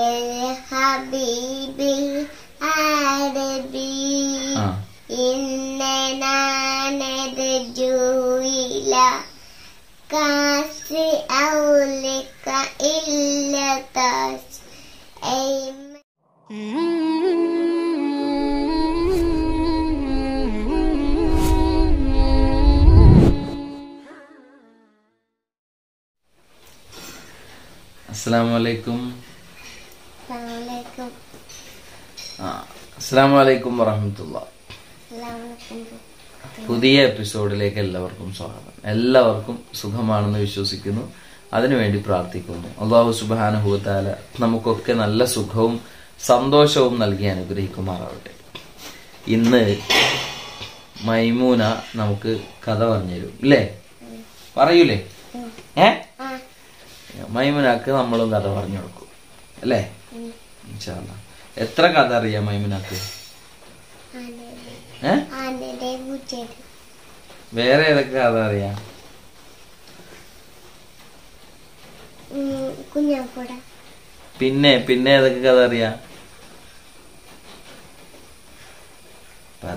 الحبيب العربي ആ إننا نرجو إلى كاس أولك إلا تاس അസ്സാം വലൈക്കും السلام عليكم ആ അസ്സാം വലൈക്കും വറഹമത്തുള്ള السلام عليكم പുതിയ എപ്പിസോഡിലേക്ക് എല്ലാവർക്കും സ്വാഗതം എല്ലാവർക്കും സുഖമാണെന്ന് വിശ്വസിക്കുന്നു അതിനുവേണ്ടി പ്രാർത്ഥിക്കുന്നു അള്ളാഹു സുബാനുഭൂത്താല നമുക്കൊക്കെ നല്ല സുഖവും സന്തോഷവും നൽകി അനുഗ്രഹിക്കുമാറാവട്ടെ ഇന്ന് മൈമൂന നമുക്ക് കഥ പറഞ്ഞുതരും ഇല്ലേ പറയൂലേ ഏ آه മൈമുനാക്ക് നമ്മളും കഥ പറഞ്ഞു കൊടുക്കും അല്ലേ ഇൻഷാ അല്ലാ. എത്ര കഥ അറിയാം മൈമുനാക്ക് ഏ ആനയുടെ പൂച്ചയുടെ വേറെ ഏതൊക്കെ കഥ അറിയാം കുഞ്ഞാപ്പൂട പിന്നെ പിന്നെ ഏതൊക്കെ കഥ അറിയാം പറ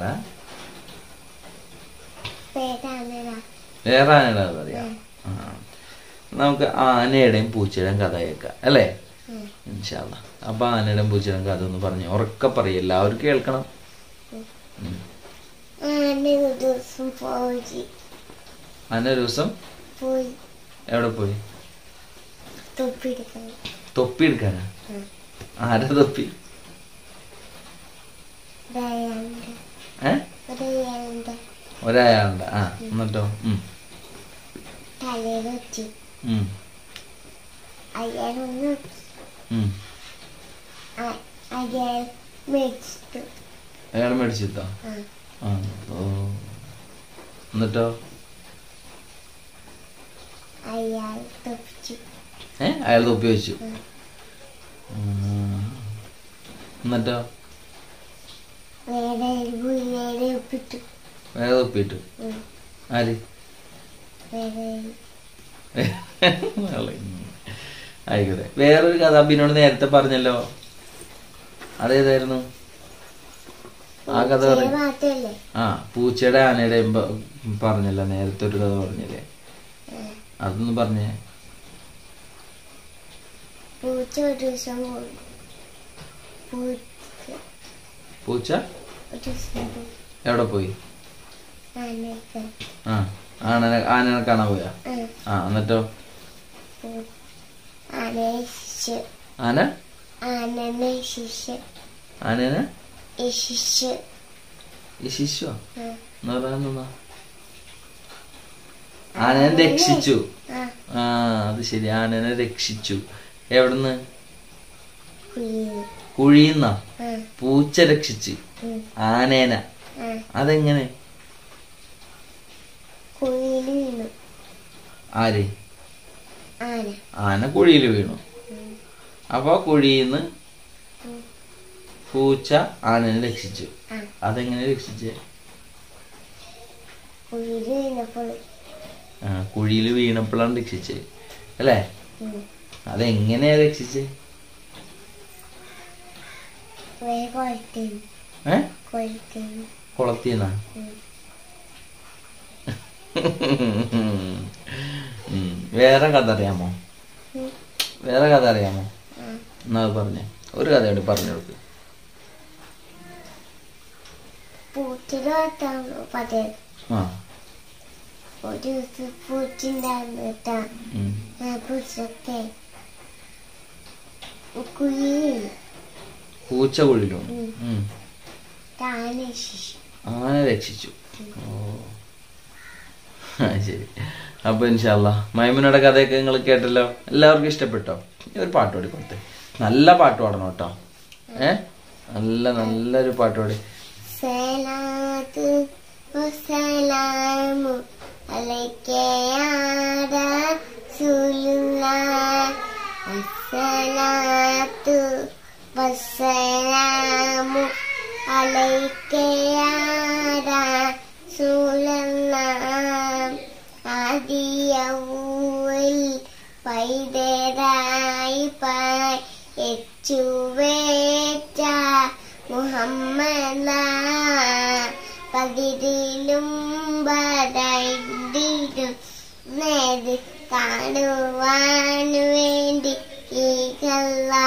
പേരാനട വേറെ ആനയുടെ കഥ അറിയാം ആ. നമുക്ക് ആനയുടെയും പൂച്ചയുടെയും കഥ കേൾക്കാം അല്ലേ ഇൻഷാല്ല അപ്പൊ ആനയുടെയും പൂച്ചയുടെയും കഥ ഒന്ന് പറഞ്ഞു ഉറക്കെ പറയും എല്ലാവരും കേൾക്കണം ഉം. ആന ഒരു ദിവസം പോയി ആന ഒരു ദിവസം പോയി എവിടെ പോയി തൊപ്പിയെടുക്കാൻ തൊപ്പി എടുക്കാനാ ആരെ തൊപ്പി ദയാണ്ട് ഏ ദയാണ്ട് ഒരാളുണ്ട് ആ എന്നിട്ടോ ഉം തലയിൽ വെച്ച് ഉം അയാളൊന്ന് ഉം അയാൾ മേടിച്ചിട്ടു അയാൾ മേടിച്ചിട്ടോ ആ ആ ഓ എന്നിട്ടോ അയാൾ തൊപ്പിച്ചു ഏ അയാൾ തൊപ്പി വെച്ചു ഉം. എന്നിട്ടോ വേറെ വീട് ഒപ്പിട്ടു വേറെ തൊപ്പിയിട്ടു ആര് വേറെ ആയിക്കോട്ടെ വേറൊരു കഥ അബിനോട് നേരത്തെ പറഞ്ഞല്ലോ അതേതായിരുന്നു ആ കഥ ചെറിയ പറയും മാത്രല്ലേ ആ പൂച്ചയുടെ ആനയുടെയും പ- പറഞ്ഞല്ലോ നേരത്തെ ഒരു കഥ പറഞ്ഞില്ലേ അതൊന്ന് പറഞ്ഞേ പൂച്ച ഒരു ദിവസം പോയി പൂച്ച പൂച്ച ഒരു ദിവസം പോയി എവിടെ പോയി ആനയൊക്കെ ആ ആനനെ ആനനെ കാണാൻ പോയാ ആ ആ എന്നിട്ടോ ആനയെ ശിഷ്യ ആന ആനനെ ശിഷ്യ ആനനെ ശിഷ്യ ഈ ശിശു എന്ന് പറയാനെന്നാ ആനനെ രക്ഷിച്ചു ആ ആ അത് ശരി ആനനെ രക്ഷിച്ചു എവിടുന്ന് കുഞ്ഞി കുഴിയുന്ന ആ പൂച്ച രക്ഷിച്ച് ഉം, ആനേന ആ അതെങ്ങനെ കുഴിയിൽ വീണു ആര് ആന ആന കുഴിയിൽ വീണു അപ്പൊ കുഴിയിന്ന് പൂച്ച ആനനെ രക്ഷിച്ചു ആ അതെങ്ങനെ രക്ഷിച്ചേ കുഴിയിൽ വീണപ്പോൾ ആ കുഴിയിൽ വീണപ്പോഴാണ് രക്ഷിച്ചത് അല്ലേ ഉം, അതെങ്ങനെയാ രക്ഷിച്ചേ വേഗം കൊഴുത്തേന് ഏ കൊഴുത്തേന് കുളത്തിന്നാ ഉം. ഉം. വേറെ കഥ അറിയാമോ ഉം, വേറെ കഥ അറിയാമോ ആ എന്നാ അത് പറഞ്ഞേ ഒരു കഥ കൂടി പറഞ്ഞു കൊടുക്ക് പൂച്ചയുടെ ഭാഗത്താണ് പതയത് ആ ഒരു ദിവസം പൂച്ച ഉണ്ടായിരുന്നു കേട്ടാ ഉം. ആ പൂച്ചൊക്കെ കുഴിയിൽ പൂച്ച കുഴിയിലും ഉം. ഉം. താനെ ശിഷ്യ ആന രക്ഷിച്ചു ഓ ആ, ശരി അപ്പൊ ഇൻഷാല്ല മൈമുനയുടെ കഥയൊക്കെ നിങ്ങൾ കേട്ടല്ലോ എല്ലാവർക്കും ഇഷ്ടപ്പെട്ടോ ഈ ഒരു പാട്ട് പാടി കൊടുത്തേ നല്ല പാട്ട് പാടണം കേട്ടോ ഏ നല്ല നല്ലൊരു പാട്ട് പാടി സലാത്ത് വസലാമു അലൈക യാ റസൂലുള്ളാഹ് അസ്സലാത്തു വസ്സലാമു അലൈക യാ റസൂലുള്ളാഹ് ആദിയവുൽ പൈതരായി പായ് ചുവേറ്റ മുഹമ്മദ പതിരിലും പടയിലും നേര് കാണുവാൻ വേണ്ടി ഈ കല്ലാ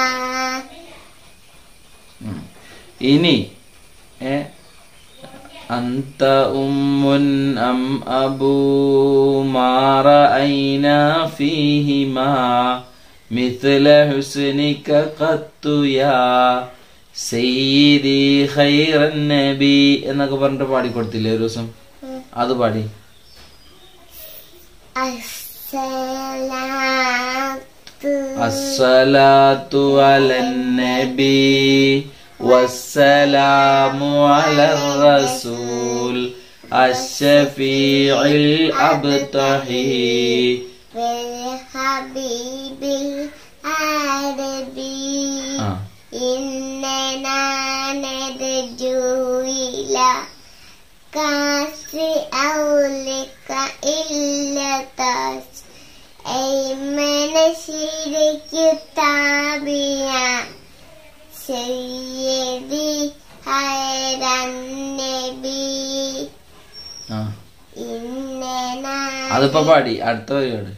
ഉം. ഇനി ഏ അന്ത ഉമ്മുൻ അം അബൂ മാറ ഐന ഫീഹിമാ مثل حسنك قط يا സയ്യിദി ഖൈറൻ നബി എന്നൊക്കെ പറഞ്ഞിട്ട് പാടിക്കൊടുത്തില്ലേ ഒരു ദിവസം അത് പാടി അസ്സലാത്തു അസ്സലാത്തു അലൻ നബി വസ്സലാമു അലർ റസൂൽ അശ്ശഫീഇൽ അബ്തഹി بالحبيب العربي ആ إننا نرجو إلى كاس أولك إلا تاس أيمن شرك تابعا سيدي خير النبي ആ إننا അതിപ്പോ പാടി അടുത്ത പരിപാടി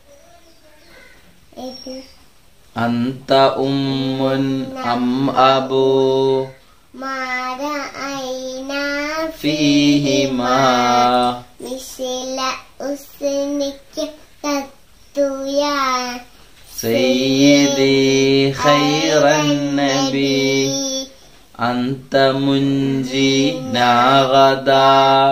ഇത് അന്ത ഉമ്മുൻ അം അബൂ ما رأينا ഫീഹിമാ مثل أسنك قط يا സയ്യിദി ഖൈറൻ നബി അന്ത മുൻജി നാഗദാ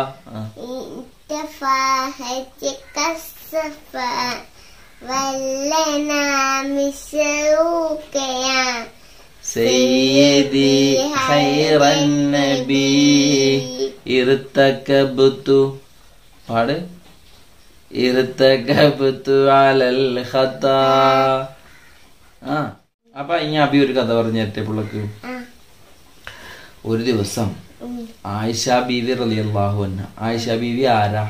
تفاهتك الصفا ولنا مسروك يا സയ്യിദി ഖൈറൻ നബി ഇർത്തകബ്തു പാട് ഇർത്തകബ്തു അലൽ ഖത്താ ആ അപ്പൊ ഇനി അബി ഒരു കഥ പറഞ്ഞു തരട്ടെ പിള്ളക്ക് آه. ഒരു ദിവസം أم. ആയിഷ ബീവി റളിയല്ലാഹു അൻഹ ആയിഷ ബീവി ആരാ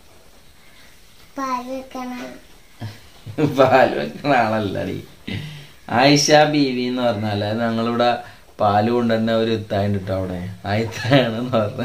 പാലിക്കണം പാല് വെക്കുന്ന ആളല്ലടി ആയിഷ ബീവി എന്ന് പറഞ്ഞാല് ഞങ്ങളിവിടെ പാല് കൊണ്ടുതന്നെ ഒരു ഇത്തായിട്ട് കേട്ടോ അവിടെ ആ ഇത്താണെന്ന് പറഞ്ഞ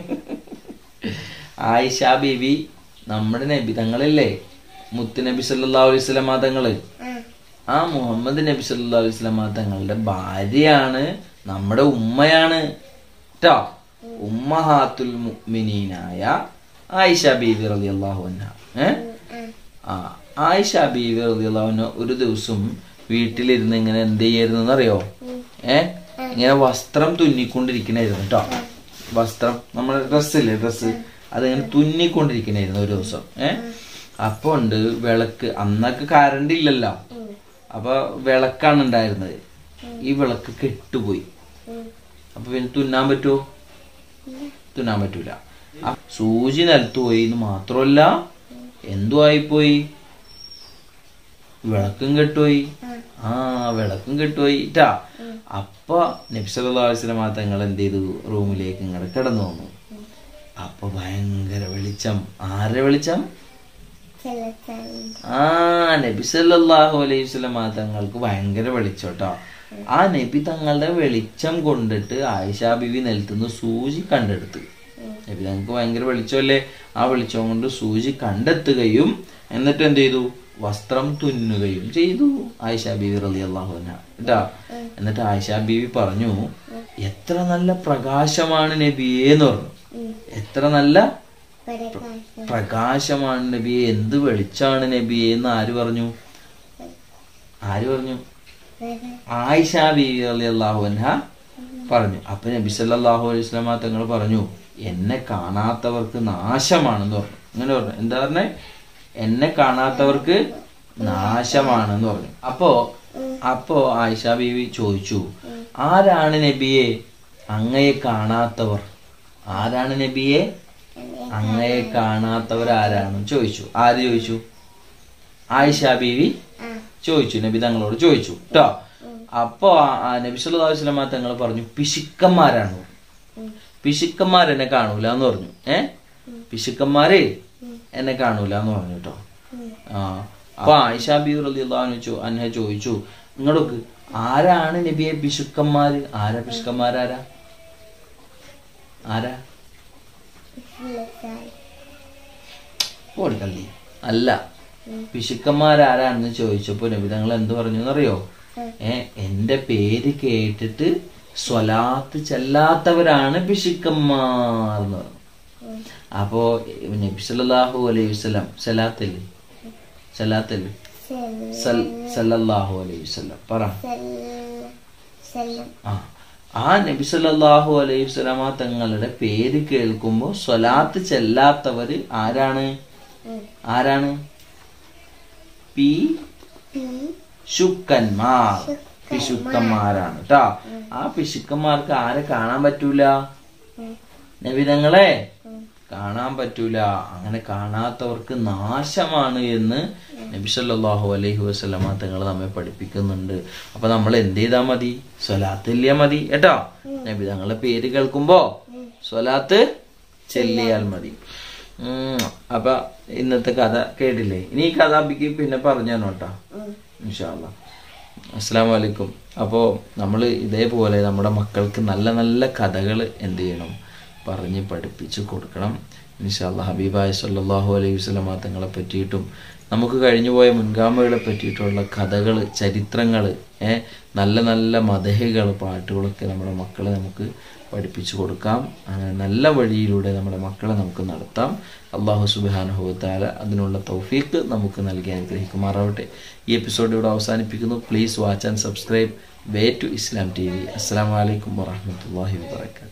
ആയിഷ ബീവി നമ്മുടെ നബി തങ്ങളില്ലേ മുത്ത് നബി സല്ലാ അലൈഹി സ്വലമാ തങ്ങള് ആ ആ മുഹമ്മദ് നബി സല്ലാ അലൈഹി സ്വലമാ തങ്ങളുടെ ഭാര്യയാണ് നമ്മുടെ ഉമ്മയാണ് ട്ടോ ഉമ്മഹാത്തുൽ മുഅ്മിനീനായ ആയിഷ ബീവി റളിയല്ലാഹു അൻഹ ഏഹ് ആ ആ ആയിഷ ബീവി റളിയല്ലാഹു അൻഹ ഒരു ദിവസം വീട്ടിലിരുന്ന് ഇങ്ങനെ എന്ത് ചെയ്യായിരുന്നു അറിയോ ഏ ഇങ്ങനെ വസ്ത്രം തുന്നിക്കൊണ്ടിരിക്കണായിരുന്നു കേട്ടോ വസ്ത്രം നമ്മുടെ ഡ്രസ്സില്ലേ ഡ്രസ്സ് അതിങ്ങനെ തുന്നിക്കൊണ്ടിരിക്കണായിരുന്നു ഒരു ദിവസം ഏ അപ്പൊ ഉണ്ട് വിളക്ക് അന്നൊക്കെ കറണ്ട് ഇല്ലല്ലോ അപ്പൊ വിളക്കാണ് ഉണ്ടായിരുന്നത് ഈ വിളക്ക് കെട്ടുപോയി അപ്പൊ പിന്നെ തുന്നാൻ പറ്റുമോ തുന്നാൻ പറ്റൂല ആ സൂചി നിലത്ത് പോയി എന്ന് മാത്രമല്ല എന്തു ആയിപ്പോയി വിളക്കും കെട്ടുപോയി ആ വിളക്കും കെട്ടുപോയി ട്ടാ അപ്പൊ നബ്സല്ലാസ്ലമാ തങ്ങൾ എന്ത് ചെയ്തു റൂമിലേക്ക് ഇങ്ങനെ കിടന്നു വന്നു അപ്പൊ ഭയങ്കര വെളിച്ചം ആരുടെ വെളിച്ചം ചില ആ നബി സല്ലല്ലാഹു അലൈഹി വസല്ലമ തങ്ങൾക്ക് ഭയങ്കര വെളിച്ചം കേട്ടോ ആ നബി തങ്ങളുടെ വെളിച്ചം കൊണ്ടിട്ട് ആയിഷ ബിവി നിലത്തുനിന്ന് സൂചി കണ്ടെടുത്ത് നബി തങ്ങൾക്ക് ഭയങ്കര വെളിച്ചമല്ലേ ആ വെളിച്ചം കൊണ്ട് സൂചി കണ്ടെത്തുകയും എന്നിട്ട് എന്ത് ചെയ്തു വസ്ത്രം തുന്നുകയും ചെയ്തു ആയിഷ ബീവി റളിയല്ലാഹു അൻഹ കേട്ടാ എന്നിട്ട് ആയിഷ ബീവി പറഞ്ഞു എത്ര നല്ല പ്രകാശമാണ് നബിയെ എന്ന് പറഞ്ഞു എത്ര നല്ല പ്രകാശം പ്രകാശമാണ് നബിയെ എന്ത് വെളിച്ചാണ് നബിയെ എന്ന് ആര് പറഞ്ഞു ആര് പറഞ്ഞു ആയിഷ ബീവി റളിയല്ലാഹു അൻഹ പറഞ്ഞു അപ്പൊ നബി സല്ലല്ലാഹു അലൈഹി വസല്ലമ തങ്ങൾ പറഞ്ഞു എന്നെ കാണാത്തവർക്ക് നാശമാണെന്ന് പറഞ്ഞു അങ്ങനെ പറഞ്ഞു എന്താ പറഞ്ഞേ എന്നെ കാണാത്തവർക്ക് നാശമാണെന്ന് പറഞ്ഞു അപ്പോ അപ്പോ ആയിഷ ബീവി ചോദിച്ചു ആരാണ് നബിയെ അങ്ങയെ കാണാത്തവർ ആരാണ് നബിയെ അങ്ങയെ കാണാത്തവർ ആരാണെന്ന് ചോദിച്ചു ആര് ചോദിച്ചു ആയിഷ ബീവി ആ ചോദിച്ചു നബി തങ്ങളോട് ചോദിച്ചു കേട്ടോ അപ്പോ ആ- ആ നബി സല്ലല്ലാഹു അലൈഹി വസല്ലമ തങ്ങൾ പറഞ്ഞു പിശുക്കന്മാരാണ് പറഞ്ഞു. പിശുക്കന്മാർ എന്നെ കാണൂല എന്ന് പറഞ്ഞു ഏ പിശുക്കന്മാര് എന്നെ കാണൂല എന്ന് പറഞ്ഞു കേട്ടോ ആ അപ്പൊ ആയിഷ ബി റളിയല്ലാഹു അൻഹ ചോ- അൻഹ ചോദിച്ചു നിങ്ങളൊക്കെ ആരാണ് നബിയെ പിശുക്കന്മാര് ആരാ പിശുക്കന്മാരാരാ ആരാ ഫിലത്തായി ഓടിക്കള്ളി അല്ല പിശുക്കന്മാരാരാണെന്ന് ചോദിച്ചപ്പോ നബി തങ്ങൾ എന്ത് പറഞ്ഞു എന്നറിയോ ഏ എന്റെ പേര് കേട്ടിട്ട് സ്വലാത്ത് ചെല്ലാത്തവരാണ് പിശുക്കന്മാർ എന്ന് പറഞ്ഞു അപ്പോ നബി സല്ലല്ലാഹു അലൈഹി വസല്ലം സലാത്തല്ലേ സലാത്തല്ലേ സൽ സല്ലല്ലാഹു അലൈഹി വസല്ലം പറ സെല്ലം ആ ആ നബി സല്ലല്ലാഹു അലൈഹി വസല്ലമ തങ്ങളുടെ പേര് കേൾക്കുമ്പോൾ സ്വലാത്ത് ചെല്ലാത്തവര് ആരാണ് ആരാണ് പി പി ശുക്കന്മാർ പിശുക്കന്മാരാണ് കേട്ടോ ആ പിശുക്കന്മാർക്ക് ആരെ കാണാൻ പറ്റൂല നബിതങ്ങളെ കാണാൻ പറ്റൂല അങ്ങനെ കാണാത്തവർക്ക് നാശമാണ് എന്ന് നബി സല്ലല്ലാഹു അലൈഹി വസല്ലമ തങ്ങൾ നമ്മെ പഠിപ്പിക്കുന്നുണ്ട് അപ്പൊ നമ്മൾ എന്ത് ചെയ്താൽ മതി സ്വലാത്തില്ല മതി കേട്ടോ നബി തങ്ങളുടെ പേര് കേൾക്കുമ്പോ സ്വലാത്ത് ചെല്ലിയാൽ മതി ഉം, അപ്പൊ ഇന്നത്തെ കഥ കേട്ടില്ലേ ഇനി ഈ കഥ അബിക്ക് പിന്നെ പറഞ്ഞു കേട്ടോ ഇൻഷാല്ല അസ്സാം വലൈക്കും അപ്പോൾ നമ്മൾ ഇതേപോലെ നമ്മുടെ മക്കൾക്ക് നല്ല നല്ല കഥകൾ എന്ത് ചെയ്യണം പറഞ്ഞ് പഠിപ്പിച്ച് കൊടുക്കണം ഇൻഷാല്ല ഹബീബായ സല്ലാഹു അലൈഹി വസ്ലമ തങ്ങളെ പറ്റിയിട്ടും നമുക്ക് കഴിഞ്ഞുപോയ മുൻഗാമികളെ പറ്റിയിട്ടുള്ള കഥകൾ ചരിത്രങ്ങൾ നല്ല നല്ല മതഹകൾ പാട്ടുകളൊക്കെ നമ്മുടെ മക്കളെ നമുക്ക് പഠിപ്പിച്ചു കൊടുക്കാം അങ്ങനെ നല്ല വഴിയിലൂടെ നമ്മുടെ മക്കളെ നമുക്ക് നടത്താം അള്ളാഹു സുബാനുഭവത്താല അതിനുള്ള തൗഫീക്ക് നമുക്ക് നൽകി അനുഗ്രഹിക്കുമാറാവട്ടെ ഈ എപ്പിസോഡ് ഇവിടെ അവസാനിപ്പിക്കുന്നു please watch and subscribe way to Islam TV അസ്സാം വലൈക്കും വാഹമത്തല്ലാഹി വാബർക്കാത്തു